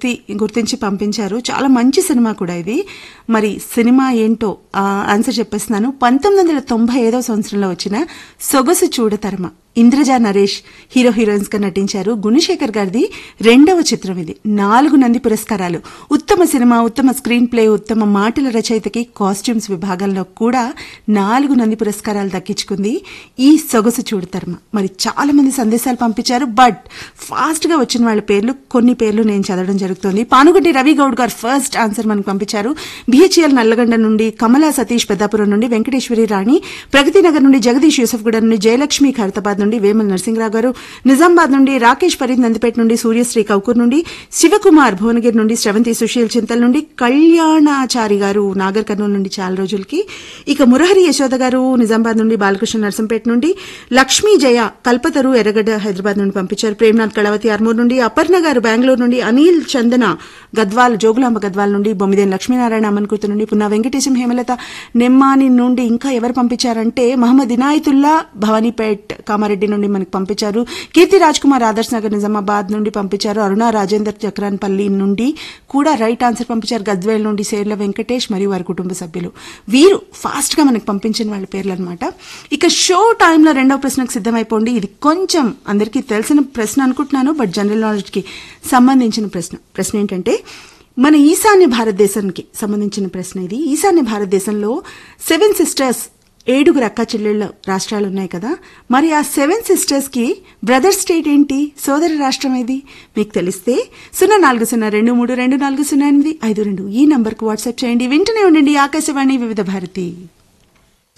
గుర్తి గుర్తించి పంపించారు చాలా మంచి సినిమా కూడా ఇది మరి సినిమా ఏంటో ఆ, ఆన్సర్ చెప్పేస్తున్నాను పంతొమ్మిది వందల తొంభై ఐదవ సంవత్సరంలో వచ్చిన సొగసు చూడతరమ ఇంద్రజ నరేష్ హీరో హీరోయిన్స్ గా నటించారు గుణశేఖర్ గారిది రెండవ చిత్రం ఇది నాలుగు నంది పురస్కారాలు ఉత్తమ సినిమా ఉత్తమ స్క్రీన్ ప్లే ఉత్తమ మాటల రచయితకి కాస్ట్యూమ్స్ విభాగంలో కూడా నాలుగు నంది పురస్కారాలు దక్కించుకుంది ఈ సొగసు చూడతరమ మరి చాలా మంది సందేశాలు పంపించారు బట్ ఫాస్ట్ గా వచ్చిన వాళ్ళ పేర్లు కొన్ని పేర్లు నేను చదవడం జరుగుతుంది పానుగంటి రవి గౌడ్ గారు ఫస్ట్ ఆన్సర్ మనకు పంపించారు బిహెచ్ఎల్ నల్లగండ నుండి కమలా సతీష్ పెద్దాపురం నుండి వెంకటేశ్వరి రాణి ప్రగతి నగర్ నుండి జగదీష్ యూసఫ్గూడ నుండి జయలక్ష్మి ఖైరతాబాద్ నుండి వేమల్ నరసింహరావు గారు నిజామాబాద్ నుండి రాకేష్ ఫరీద్ నందిపేట నుండి సూర్యశ్రీ కౌకూర్ నుండి శివకుమార్ భువనగిరి నుండి శ్రవంతి సుశీల్ చింతల్ నుండి కళ్యాణాచారి గారు నాగర్ కర్నూలు నుండి చాలా రోజులకి ఇక మురహరి యశోద గారు నిజామాబాద్ నుండి బాలకృష్ణ నరసంపేట నుండి లక్ష్మీ జయ కల్పతరు ఎర్రగడ్డ హైదరాబాద్ నుండి పంపించారు ప్రేమ్నాథ్ కళవతి ఆర్మూర్ నుండి అపర్ణ గారు బెంగళూరు నుండి అనిల్ చందన గద్వాల్ జోగులాంబ గద్వాల్ నుండి బొమ్మిదేని లక్ష్మీనారాయణ అమ్మన్కూతు నుండి పున్నా వెంకటేశం హేమలత నెమ్మాని నుండి ఇంకా ఎవరు పంపించారంటే మహమ్మద్ ఇనాయతుల్లా భవానీపేట్ కామారెడ్డి నుండి మనకు పంపించారు కీర్తి రాజ్ కుమార్ ఆదర్శ్ నగర్ నిజామాబాద్ నుండి పంపించారు అరుణ రాజేందర్ చక్రాన్పల్లి నుండి కూడా రైట్ ఆన్సర్ పంపించారు గద్వేల్ నుండి సేర్ల వెంకటేష్ మరియు వారి కుటుంబ సభ్యులు వీరు ఫాస్ట్ గా మనకు పంపించిన వాళ్ళ పేర్లు అనమాట ఇక షో టైంలో రెండవ ప్రశ్నకు సిద్ధమైపోండి ఇది కొంచెం అందరికీ తెలిసిన ప్రశ్న అనుకుంటున్నాను బట్ జనరల్ నాలెడ్జ్ కి సంబంధించిన ప్రశ్న ప్రశ్న ఏంటంటే మన ఈశాన్య భారతదేశానికి సంబంధించిన ప్రశ్న ఇది ఈశాన్య భారతదేశంలో సెవెన్ సిస్టర్స్ ఏడుగురు అక్క చెల్లెళ్ళ రాష్ట్రాలు ఉన్నాయి కదా మరి ఆ సెవెన్ సిస్టర్స్ కి బ్రదర్ స్టేట్ ఏంటి సోదర రాష్ట్రం ఏది మీకు తెలిస్తే సున్నా నాలుగు సున్నా రెండు మూడు రెండు నాలుగు సున్నా ఎనిమిది ఐదు రెండు ఈ నంబర్కు వాట్సాప్ చేయండి వింటూనే ఉండండి ఆకాశవాణి వివిధ భారతి